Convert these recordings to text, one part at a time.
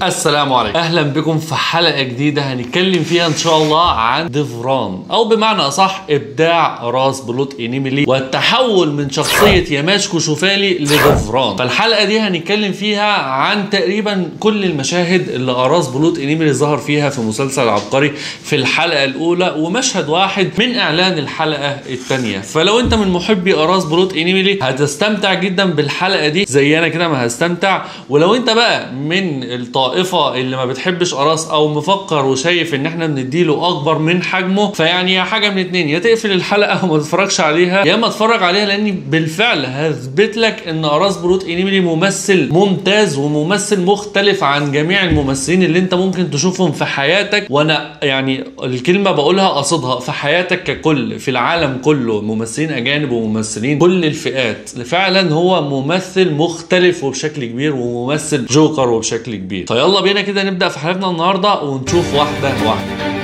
السلام عليكم اهلا بكم في حلقه جديده هنتكلم فيها ان شاء الله عن ديفران او بمعنى اصح ابداع راس بلوت انيميلي والتحول من شخصيه ياماشكو شوفالي لديفران فالحلقه دي هنتكلم فيها عن تقريبا كل المشاهد اللي اراس بلوت انيميلي ظهر فيها في مسلسل عبقري في الحلقه الاولى ومشهد واحد من اعلان الحلقه الثانيه فلو انت من محبي اراس بلوت انيميلي هتستمتع جدا بالحلقه دي زي انا كده ما هستمتع ولو انت بقى من الطائفه اللي ما بتحبش اراس او مفكر وشايف ان احنا بنديله اكبر من حجمه فيعني يا حاجه من اتنين يا تقفل الحلقه وما تتفرجش عليها يا اما اتفرج عليها لاني بالفعل هثبت لك ان اراس بلوت انيميلي ممثل ممتاز وممثل مختلف عن جميع الممثلين اللي انت ممكن تشوفهم في حياتك وانا يعني الكلمه بقولها قصدها في حياتك ككل في العالم كله ممثلين اجانب وممثلين كل الفئات فعلا هو ممثل مختلف وبشكل كبير وممثل جوكر وبشكل كبير فيلا بينا كده نبدا في حلقتنا النهارده ونشوف واحده واحده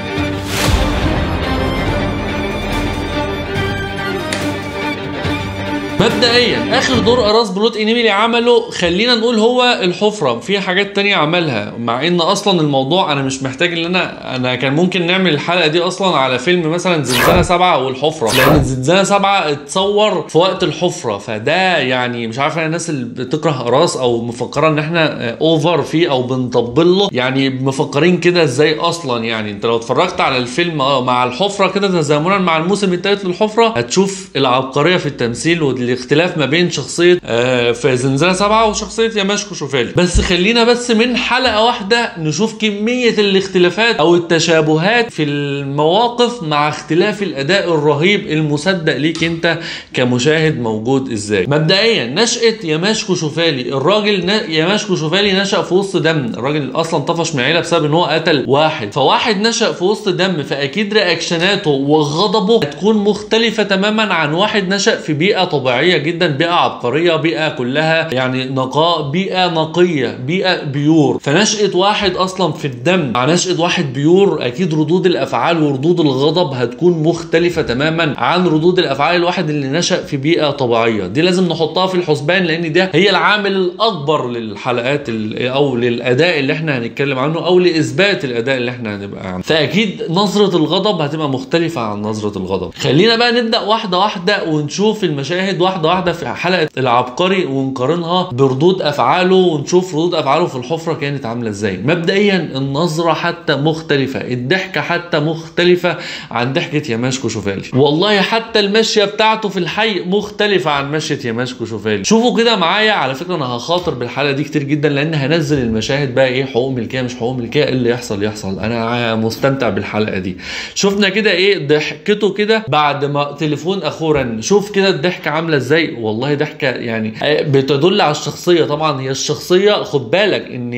مبدئيا اخر دور اراس بلوت انيميلي عمله خلينا نقول هو الحفره في حاجات تانية عملها مع ان اصلا الموضوع انا مش محتاج ان انا انا كان ممكن نعمل الحلقه دي اصلا على فيلم مثلا زنزانه سبعه والحفره لان زنزانه سبعه اتصور في وقت الحفره فده يعني مش عارف انا الناس اللي بتكره اراس او مفكره ان احنا اوفر فيه او بنطبل له يعني مفكرين كده ازاي اصلا يعني انت لو اتفرجت على الفيلم اه مع الحفره كده تزامنا مع الموسم الثالث للحفره هتشوف العبقريه في التمثيل والاختلاف ما بين شخصيه آه في زنزانه سبعه وشخصيه ياماشكو شوفالي بس خلينا بس من حلقه واحده نشوف كميه الاختلافات او التشابهات في المواقف مع اختلاف الاداء الرهيب المصدق ليك انت كمشاهد موجود ازاي مبدئيا نشاه ياماشكو شوفالي الراجل ن... ياماشكو شوفالي نشا في وسط دم الراجل اصلا طفش من عيله بسبب ان هو قتل واحد فواحد نشا في وسط دم فاكيد رياكشناته وغضبه هتكون مختلفه تماما عن واحد نشا في بيئه طبيعيه جدا بيئه عبقريه بيئه كلها يعني نقاء بيئه نقيه بيئه بيور فنشاه واحد اصلا في الدم مع نشاه واحد بيور اكيد ردود الافعال وردود الغضب هتكون مختلفه تماما عن ردود الافعال الواحد اللي نشا في بيئه طبيعيه دي لازم نحطها في الحسبان لان ده هي العامل الاكبر للحلقات او للاداء اللي احنا هنتكلم عنه او لاثبات الاداء اللي احنا هنبقى عنه فاكيد نظره الغضب هتبقى مختلفه عن نظره الغضب خلينا بقى نبدا واحده واحده ونشوف المشاهد واحده واحده في حلقه العبقري ونقارنها بردود افعاله ونشوف ردود افعاله في الحفره كانت عامله ازاي مبدئيا النظره حتى مختلفه الضحكه حتى مختلفه عن ضحكه ياماشكو شوفالي والله حتى المشيه بتاعته في الحي مختلفه عن مشيه ياماشكو شوفالي شوفوا كده معايا على فكره انا هخاطر بالحلقه دي كتير جدا لان هنزل المشاهد بقى ايه حقوق ملكيه مش حقوق ملكيه اللي يحصل يحصل انا مستمتع بالحلقه دي شفنا كده ايه ضحكته كده بعد ما تليفون اخوه رن شوف كده الضحكه عامله ازاي والله ضحكه يعني بتدل على الشخصيه طبعا هي الشخصيه خد بالك ان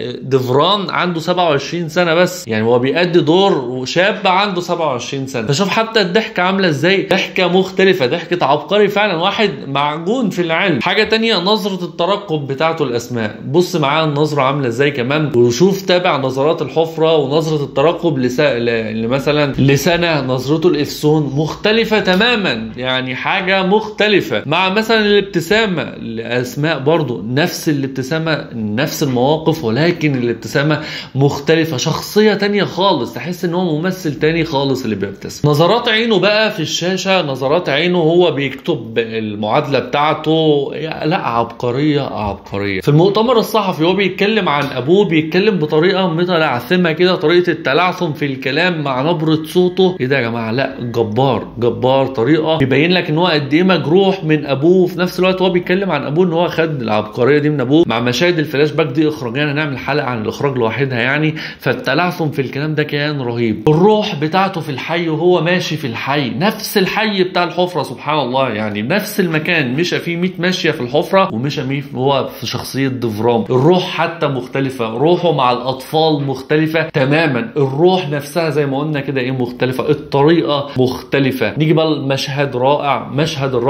ديفران عنده 27 سنه بس يعني هو بيأدي دور شاب عنده 27 سنه فشوف حتى الضحكه عامله ازاي ضحكه مختلفه ضحكه عبقري فعلا واحد معجون في العلم حاجه تانية نظره الترقب بتاعته الاسماء بص معاه النظره عامله ازاي كمان وشوف تابع نظرات الحفره ونظره الترقب لسا... ل... مثلا لسنه نظرته الافسون مختلفه تماما يعني حاجه مختلفه مع مثلا الابتسامه لاسماء برضو نفس الابتسامه نفس المواقف ولكن الابتسامه مختلفه شخصيه تانية خالص تحس ان هو ممثل تاني خالص اللي بيبتسم نظرات عينه بقى في الشاشه نظرات عينه هو بيكتب المعادله بتاعته لا عبقريه عبقريه في المؤتمر الصحفي هو بيتكلم عن ابوه بيتكلم بطريقه متلعثمه كده طريقه التلعثم في الكلام مع نبره صوته ايه ده يا جماعه لا جبار جبار طريقه بيبين لك ان هو قد ايه مجروح من ابوه وفي نفس الوقت هو بيتكلم عن ابوه ان هو خد العبقريه دي من ابوه مع مشاهد الفلاش باك دي اخراجيا هنعمل حلقه عن الاخراج لوحدها يعني فالتلعثم في الكلام ده كان رهيب الروح بتاعته في الحي وهو ماشي في الحي نفس الحي بتاع الحفره سبحان الله يعني نفس المكان مشى فيه 100 ماشيه في الحفره ومشى 100 هو في شخصيه ديفرام الروح حتى مختلفه روحه مع الاطفال مختلفه تماما الروح نفسها زي ما قلنا كده ايه مختلفه الطريقه مختلفه نيجي بقى المشهد رائع مشهد الرقصه شوف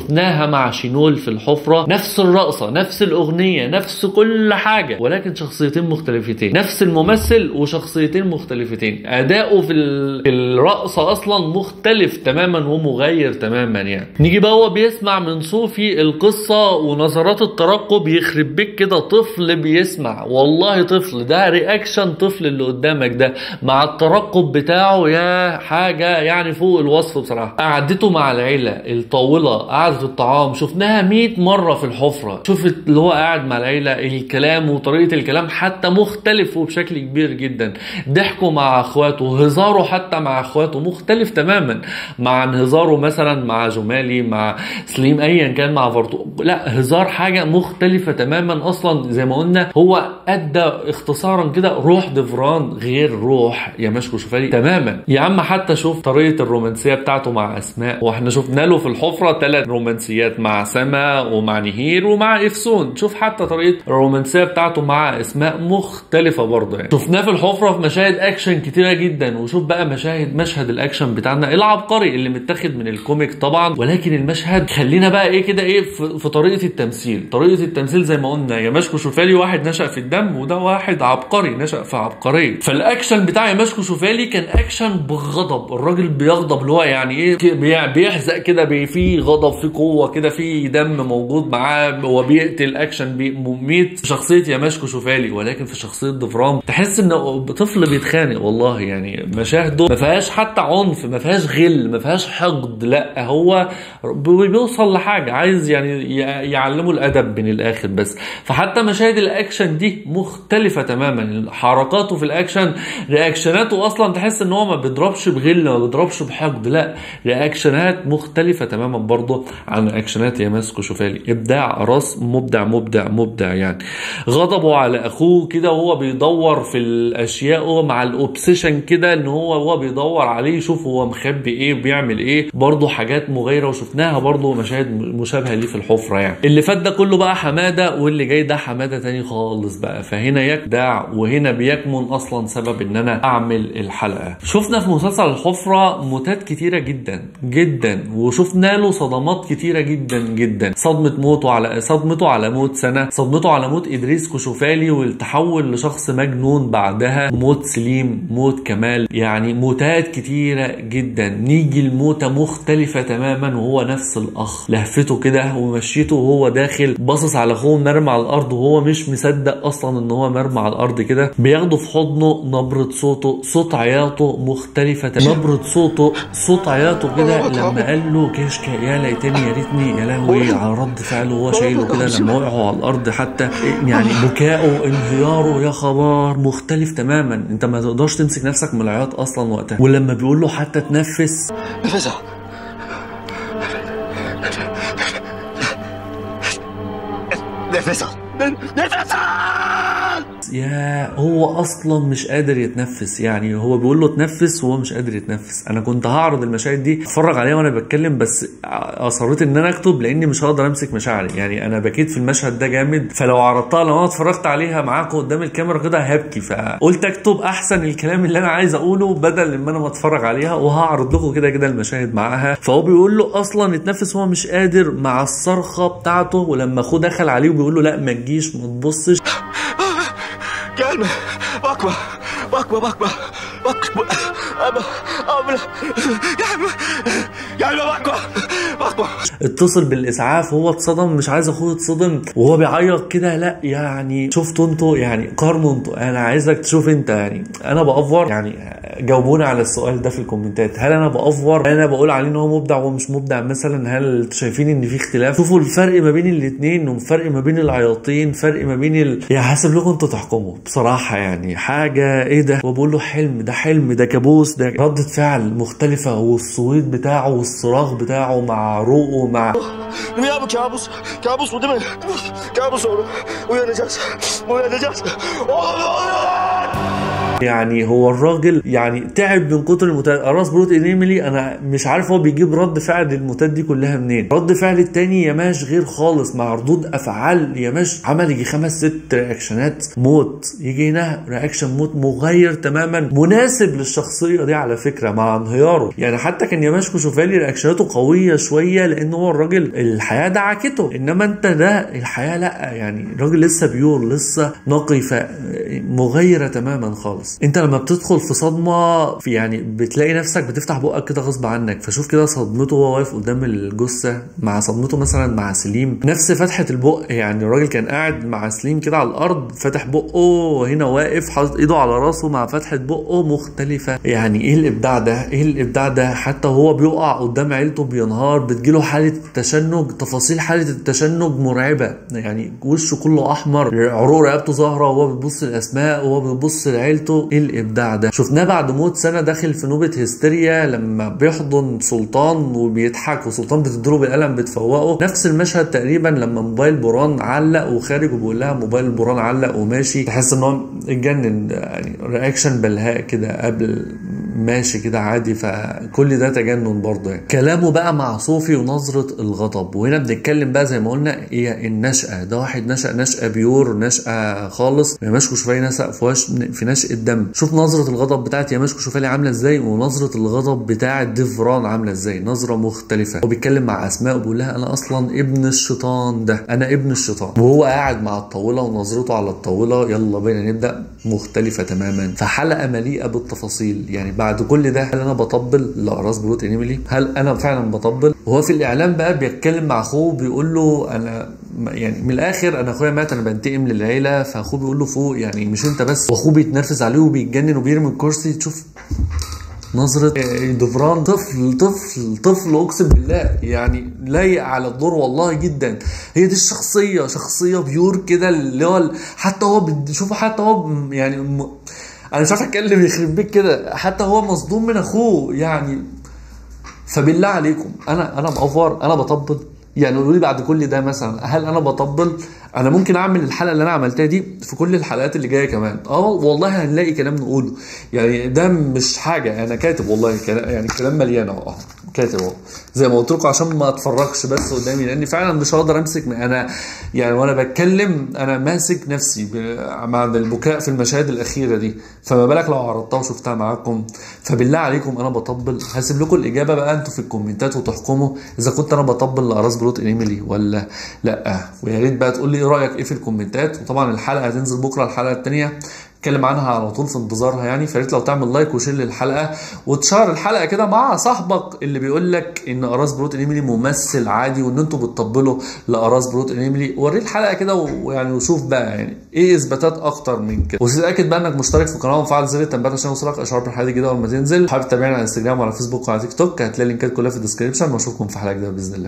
شفناها مع شينول في الحفرة نفس الرقصة نفس الأغنية نفس كل حاجة ولكن شخصيتين مختلفتين نفس الممثل وشخصيتين مختلفتين أداؤه في ال- في الرقصة أصلا مختلف تماما ومغير تماما يعني نيجي بقى هو بيسمع من صوفي القصة ونظرات الترقب يخرب بيك كده طفل بيسمع والله طفل ده رياكشن طفل اللي قدامك ده مع الترقب بتاعه يا حاجة يعني فوق الوصف بصراحة قعدته مع العيلة الطاولة قعدة الطعام شفناها 100 مرة في الحفرة شفت اللي هو قاعد مع العيلة الكلام وطريقة الكلام حتى مختلف وبشكل كبير جدا ضحكه مع اخواته هزاره حتى مع اخواته مختلف تماما مع هزاره مثلا مع جمالي مع سليم ايا كان مع فرطو لا هزار حاجة مختلفة تماما اصلا زي ما قلنا هو ادى اختصارا كده روح دفران غير روح يا مشكو شوفالي تماما يا عم حتى شوف طريقة الرومانسية بتاعته مع اسماء واحنا شفنا له في الحفرة ثلاث رومانسيات مع سما ومع نهير ومع افسون شوف حتى طريقة الرومانسية بتاعته مع اسماء مختلفة برضه يعني شفناه في الحفرة في مشاهد اكشن كتيرة جدا وشوف بقى مشاهد مشهد الاكشن بتاعنا العبقري اللي متاخد من الكوميك طبعا ولكن المشهد خلينا بقى ايه كده ايه في, في طريقة التمثيل طريقة التمثيل زي ما قلنا يا مشكو شوفالي واحد نشأ في الدم وده واحد عبقري نشأ في عبقرية فالاكشن بتاع يا مشكو شوفالي كان اكشن بغضب الراجل بيغضب اللي هو يعني ايه ك- بي- بيحزق كده بي- في غضب في قوة كده في دم موجود معاه هو بيقتل اكشن بي- مميت شخصية يا مشكو شوفالي ولكن في شخصية ضفرام تحس ان طفل بيتخانق والله يعني مشاهده ما فيهاش حتى عنف ما فيهاش غل ما فيهاش حقد لا هو بي- بيوصل لحاجة عايز يعني ي- يعلمه الادب من الاخر بس فحتى مشاهد الاكشن دي مختلفة تماما حركاته في الاكشن رياكشناته اصلا تحس ان هو ما بيضربش بغل ما بيضربش بحقد لا رياكشنات مختلفة تماما برضه عن اكشنات يا ماسكو شوفالي ابداع راس مبدع مبدع مبدع يعني غضبه على اخوه كده وهو بيدور في الاشياء مع الاوبسيشن كده ان هو هو بيدور عليه يشوف هو مخبي ايه بيعمل ايه برضه حاجات مغايره وشفناها برضه مشاهد مشابهه ليه في الحفره يعني اللي فات ده كله بقى حماده واللي جاي ده حماده تاني خالص بقى فهنا يبدع وهنا بيكمن اصلا سبب ان انا اعمل الحلقه شفنا في مسلسل الحفره موتات كتيره جدا جدا وشفنا له صدمات كتيره جدا جدا صدمه موته على صدمته على موت سنه صدمته على موت ادريس كشوفالي والتحول لشخص مجنون بعدها موت سليم موت كمال يعني موتات كتيره جدا نيجي لموته مختلفه تماما وهو نفس الاخ لهفته كده ومشيته وهو داخل باصص على اخوه مرمى على الارض وهو مش مصدق اصلا ان هو مرمى على الارض كده بياخده في حضنه نبره صوته صوت عياطه مختلفه تماماً. نبره صوته صوت عياطه كده لما قال له كشك يا ليتني يا ريتني يا لهوي على رد فعله وهو شايله كده لما وقعوا على الارض حتى يعني بكائه انهياره يا خبر مختلف تماما انت ما تقدرش تمسك نفسك من العياط اصلا وقتها ولما بيقول له حتى تنفس نفسها نفسها نفسها يا هو اصلا مش قادر يتنفس يعني هو بيقول له تنفس وهو مش قادر يتنفس انا كنت هعرض المشاهد دي اتفرج عليها وانا بتكلم بس اصريت ان انا اكتب لاني مش هقدر امسك مشاعري يعني انا بكيت في المشهد ده جامد فلو عرضتها لو انا اتفرجت عليها معاكم قدام الكاميرا كده هبكي فقلت اكتب احسن الكلام اللي انا عايز اقوله بدل ما انا ما اتفرج عليها وهعرض لكم كده كده المشاهد معاها فهو بيقول له اصلا يتنفس وهو مش قادر مع الصرخه بتاعته ولما اخوه دخل عليه وبيقول له لا ما تجيش ما تبصش كلمة بكبة بكبة بكبة بكبة أبا أبا كلمة كلمة بكبة بكبة اتصل بالاسعاف هو اتصدم مش عايز اخوه يتصدم وهو بيعيط كده لا يعني شفتوا انتوا يعني قارنوا انتوا انا عايزك تشوف انت يعني انا بافور يعني جاوبونا على السؤال ده في الكومنتات هل انا بافور هل انا بقول عليه ان هو مبدع وهو مش مبدع مثلا هل انتوا شايفين ان في اختلاف شوفوا الفرق ما بين الاثنين وفرق ما بين العياطين فرق ما بين ال... يعني حاسب لكم انتوا تحكموا بصراحه يعني حاجه ايه ده وبقول له حلم ده حلم ده كابوس ده ردة فعل مختلفه والصويت بتاعه والصراخ بتاعه مع عروقه مع Rüya bu kabus. Kabus bu değil mi? Kabus oğlum. Uyanacağız. Uyanacağız. Oğlum uyan! يعني هو الراجل يعني تعب من كتر الموتات اراس بروت انيميلي انا مش عارف هو بيجيب رد فعل للموتات دي كلها منين رد فعل التاني يماش غير خالص مع ردود افعال يماش عمل يجي خمس ست رياكشنات موت يجي هنا رياكشن موت مغير تماما مناسب للشخصيه دي على فكره مع انهياره يعني حتى كان يماشكو شوفالي رياكشناته قويه شويه لان هو الراجل الحياه دعكته انما انت ده الحياه لا يعني الراجل لسه بيور لسه نقي ف مغيره تماما خالص انت لما بتدخل في صدمه في يعني بتلاقي نفسك بتفتح بقك كده غصب عنك فشوف كده صدمته وهو واقف قدام الجثه مع صدمته مثلا مع سليم نفس فتحه البق يعني الراجل كان قاعد مع سليم كده على الارض فاتح بقه وهنا واقف حاطط ايده على راسه مع فتحه بقه مختلفه يعني ايه الابداع ده ايه الابداع ده حتى وهو بيقع قدام عيلته بينهار بتجيله حاله التشنج تفاصيل حاله التشنج مرعبه يعني وشه كله احمر عروق رقبته ظاهره وهو بيبص لاسماء وهو بيبص لعيلته ايه الابداع ده شفناه بعد موت سنه داخل في نوبه هستيريا لما بيحضن سلطان وبيضحك وسلطان بتديله بالقلم بتفوقه نفس المشهد تقريبا لما موبايل بوران علق وخارج وبيقول لها موبايل بوران علق وماشي تحس ان هو اتجنن يعني رياكشن بلهاء كده قبل ماشي كده عادي فكل ده تجنن برضه يعني. كلامه بقى مع صوفي ونظرة الغضب وهنا بنتكلم بقى زي ما قلنا هي النشأة ده واحد نشأ نشأة بيور نشأة خالص يماشكو شوفالي نشأ في, وش في نشأة دم شوف نظرة الغضب بتاعت يماشكو شوفالي عاملة ازاي ونظرة الغضب بتاعت ديفران عاملة ازاي نظرة مختلفة هو بيتكلم مع أسماء وبيقول لها أنا أصلا ابن الشيطان ده أنا ابن الشيطان وهو قاعد مع الطاولة ونظرته على الطاولة يلا بينا نبدأ مختلفة تماما فحلقة مليئة بالتفاصيل يعني بعد كل ده هل انا بطبل لاراس بروت انيميلي هل انا فعلا بطبل وهو في الاعلان بقى بيتكلم مع اخوه بيقول له انا يعني من الاخر انا اخويا مات انا بنتقم للعيله فاخوه بيقول له فوق يعني مش انت بس واخوه بيتنرفز عليه وبيتجنن وبيرمي الكرسي تشوف نظرة دفران طفل طفل طفل اقسم بالله يعني لايق على الدور والله جدا هي دي الشخصية شخصية بيور كده اللي هو حتى هو بتشوفه حتى هو يعني م... انا مش عارف اتكلم يخرب بيك كده حتى هو مصدوم من اخوه يعني فبالله عليكم انا انا بأفور انا بطبل يعني قولوا لي بعد كل ده مثلا هل انا بطبل انا ممكن اعمل الحلقه اللي انا عملتها دي في كل الحلقات اللي جايه كمان اه والله هنلاقي كلام نقوله يعني ده مش حاجه انا كاتب والله كلام يعني كلام مليان اهو كاتب اهو زي ما قلت لكم عشان ما اتفرجش بس قدامي لاني فعلا مش هقدر امسك انا يعني وانا بتكلم انا ماسك نفسي مع البكاء في المشاهد الاخيره دي فما بالك لو عرضتها وشفتها معاكم فبالله عليكم انا بطبل هسيب لكم الاجابه بقى انتوا في الكومنتات وتحكموا اذا كنت انا بطبل لاراس بروت انيميلي ولا لا ويا ريت بقى تقول لي ايه رايك ايه في الكومنتات وطبعا الحلقه هتنزل بكره الحلقه الثانيه اتكلم عنها على طول في انتظارها يعني فريت لو تعمل لايك وشير للحلقه وتشار الحلقه كده مع صاحبك اللي بيقول لك ان اراس بروت انيميلي ممثل عادي وان انتوا بتطبلوا لاراس بروت انيميلي وريه الحلقه كده ويعني وشوف بقى يعني ايه اثباتات اكتر من كده وتتاكد بقى انك مشترك في القناه ومفعل زر التنبيهات عشان يوصلك اشعار بالحلقه الجديده اول ما تنزل حابب تتابعني على انستجرام وعلى فيسبوك وعلى تيك توك هتلاقي اللينكات كلها في الديسكربشن واشوفكم في حلقه جديده باذن الله